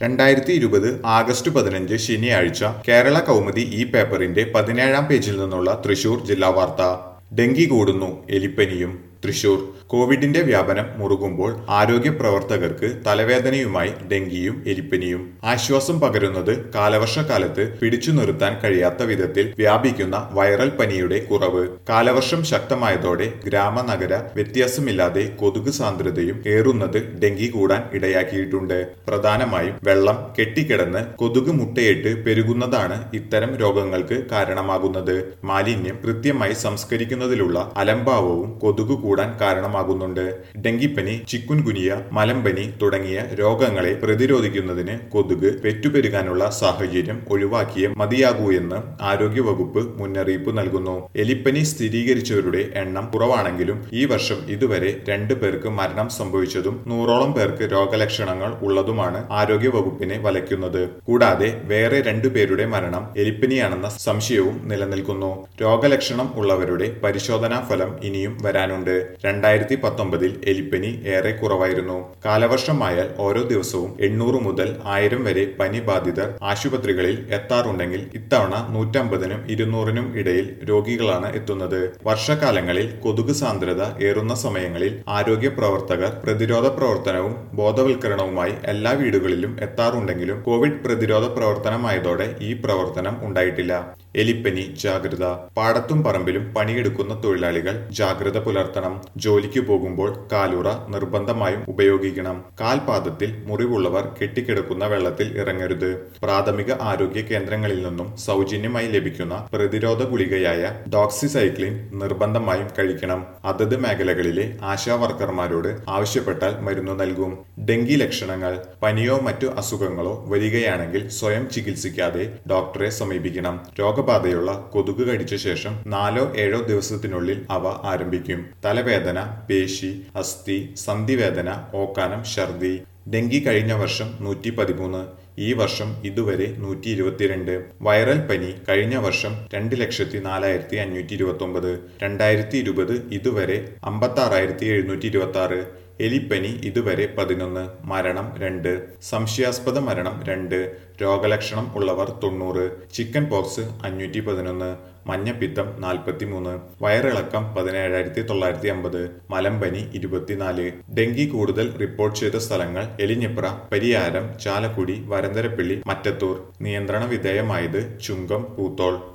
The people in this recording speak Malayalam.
രണ്ടായിരത്തി ഇരുപത് ആഗസ്റ്റ് പതിനഞ്ച് ശനിയാഴ്ച കേരള കൗമുദി ഈ പേപ്പറിന്റെ പതിനേഴാം പേജിൽ നിന്നുള്ള തൃശൂർ ജില്ലാ വാർത്ത ഡെങ്കി കൂടുന്നു എലിപ്പനിയും തൃശൂർ കോവിഡിന്റെ വ്യാപനം മുറുകുമ്പോൾ ആരോഗ്യ പ്രവർത്തകർക്ക് തലവേദനയുമായി ഡെങ്കിയും എലിപ്പനിയും ആശ്വാസം പകരുന്നത് കാലവർഷക്കാലത്ത് പിടിച്ചു നിർത്താൻ കഴിയാത്ത വിധത്തിൽ വ്യാപിക്കുന്ന വൈറൽ പനിയുടെ കുറവ് കാലവർഷം ശക്തമായതോടെ ഗ്രാമ നഗര വ്യത്യാസമില്ലാതെ കൊതുക് സാന്ദ്രതയും ഏറുന്നത് ഡെങ്കി കൂടാൻ ഇടയാക്കിയിട്ടുണ്ട് പ്രധാനമായും വെള്ളം കെട്ടിക്കിടന്ന് കൊതുക് മുട്ടയിട്ട് പെരുകുന്നതാണ് ഇത്തരം രോഗങ്ങൾക്ക് കാരണമാകുന്നത് മാലിന്യം കൃത്യമായി സംസ്കരിക്കുന്നതിലുള്ള അലംഭാവവും കൊതുക് കൂടാൻ കാരണമാകുന്നുണ്ട് ഡെങ്കിപ്പനി ചിക്കുൻ ഗുനിയ മലമ്പനി തുടങ്ങിയ രോഗങ്ങളെ പ്രതിരോധിക്കുന്നതിന് കൊതുക് പെറ്റുപെരുകാനുള്ള സാഹചര്യം ഒഴിവാക്കിയേ മതിയാകൂ എന്ന് ആരോഗ്യവകുപ്പ് മുന്നറിയിപ്പ് നൽകുന്നു എലിപ്പനി സ്ഥിരീകരിച്ചവരുടെ എണ്ണം കുറവാണെങ്കിലും ഈ വർഷം ഇതുവരെ രണ്ടു പേർക്ക് മരണം സംഭവിച്ചതും നൂറോളം പേർക്ക് രോഗലക്ഷണങ്ങൾ ഉള്ളതുമാണ് ആരോഗ്യവകുപ്പിനെ വലയ്ക്കുന്നത് കൂടാതെ വേറെ രണ്ടു പേരുടെ മരണം എലിപ്പനിയാണെന്ന സംശയവും നിലനിൽക്കുന്നു രോഗലക്ഷണം ഉള്ളവരുടെ പരിശോധനാ ഫലം ഇനിയും വരാനുണ്ട് രണ്ടായിരത്തി പത്തൊമ്പതിൽ എലിപ്പനി ഏറെ കുറവായിരുന്നു കാലവർഷമായാൽ ഓരോ ദിവസവും എണ്ണൂറ് മുതൽ ആയിരം വരെ പനി ബാധിതർ ആശുപത്രികളിൽ എത്താറുണ്ടെങ്കിൽ ഇത്തവണ നൂറ്റമ്പതിനും ഇരുന്നൂറിനും ഇടയിൽ രോഗികളാണ് എത്തുന്നത് വർഷകാലങ്ങളിൽ കൊതുക് സാന്ദ്രത ഏറുന്ന സമയങ്ങളിൽ ആരോഗ്യ പ്രവർത്തകർ പ്രതിരോധ പ്രവർത്തനവും ബോധവൽക്കരണവുമായി എല്ലാ വീടുകളിലും എത്താറുണ്ടെങ്കിലും കോവിഡ് പ്രതിരോധ പ്രവർത്തനമായതോടെ ഈ പ്രവർത്തനം ഉണ്ടായിട്ടില്ല എലിപ്പനി ജാഗ്രത പാടത്തും പറമ്പിലും പണിയെടുക്കുന്ന തൊഴിലാളികൾ ജാഗ്രത പുലർത്തണം ജോലിക്ക് പോകുമ്പോൾ കാലുറ നിർബന്ധമായും ഉപയോഗിക്കണം കാൽപാദത്തിൽ മുറിവുള്ളവർ കെട്ടിക്കിടക്കുന്ന വെള്ളത്തിൽ ഇറങ്ങരുത് പ്രാഥമിക ആരോഗ്യ കേന്ദ്രങ്ങളിൽ നിന്നും സൗജന്യമായി ലഭിക്കുന്ന പ്രതിരോധ ഗുളികയായ ഡോക്സിസൈക്ലിൻ നിർബന്ധമായും കഴിക്കണം അതത് മേഖലകളിലെ ആശാ വർക്കർമാരോട് ആവശ്യപ്പെട്ടാൽ മരുന്ന് നൽകും ഡെങ്കി ലക്ഷണങ്ങൾ പനിയോ മറ്റു അസുഖങ്ങളോ വരികയാണെങ്കിൽ സ്വയം ചികിത്സിക്കാതെ ഡോക്ടറെ സമീപിക്കണം രോഗബാധയുള്ള കൊതുക് കടിച്ച ശേഷം നാലോ ഏഴോ ദിവസത്തിനുള്ളിൽ അവ ആരംഭിക്കും തലവേദന പേശി അസ്ഥി സന്ധിവേദന ഓക്കാനം ഛർദി ഡെങ്കി കഴിഞ്ഞ വർഷം നൂറ്റി പതിമൂന്ന് ഈ വർഷം ഇതുവരെ നൂറ്റി ഇരുപത്തിരണ്ട് വൈറൽ പനി കഴിഞ്ഞ വർഷം രണ്ട് ലക്ഷത്തി നാലായിരത്തി അഞ്ഞൂറ്റി ഇരുപത്തി ഒമ്പത് രണ്ടായിരത്തി ഇരുപത് ഇതുവരെ അമ്പത്തി ആറായിരത്തി എഴുന്നൂറ്റി ഇരുപത്തി ആറ് എലിപ്പനി ഇതുവരെ പതിനൊന്ന് മരണം രണ്ട് സംശയാസ്പദ മരണം രണ്ട് രോഗലക്ഷണം ഉള്ളവർ തൊണ്ണൂറ് ചിക്കൻ പോക്സ് അഞ്ഞൂറ്റി പതിനൊന്ന് മഞ്ഞപ്പിത്തം നാൽപ്പത്തിമൂന്ന് വയറിളക്കം പതിനേഴായിരത്തി തൊള്ളായിരത്തി അമ്പത് മലമ്പനി ഇരുപത്തിനാല് ഡെങ്കി കൂടുതൽ റിപ്പോർട്ട് ചെയ്ത സ്ഥലങ്ങൾ എലിഞ്ഞിപ്ര പരിയാരം ചാലക്കുടി വരന്തരപ്പള്ളി മറ്റത്തൂർ നിയന്ത്രണ വിധേയമായത് ചുങ്കം പൂത്തോൾ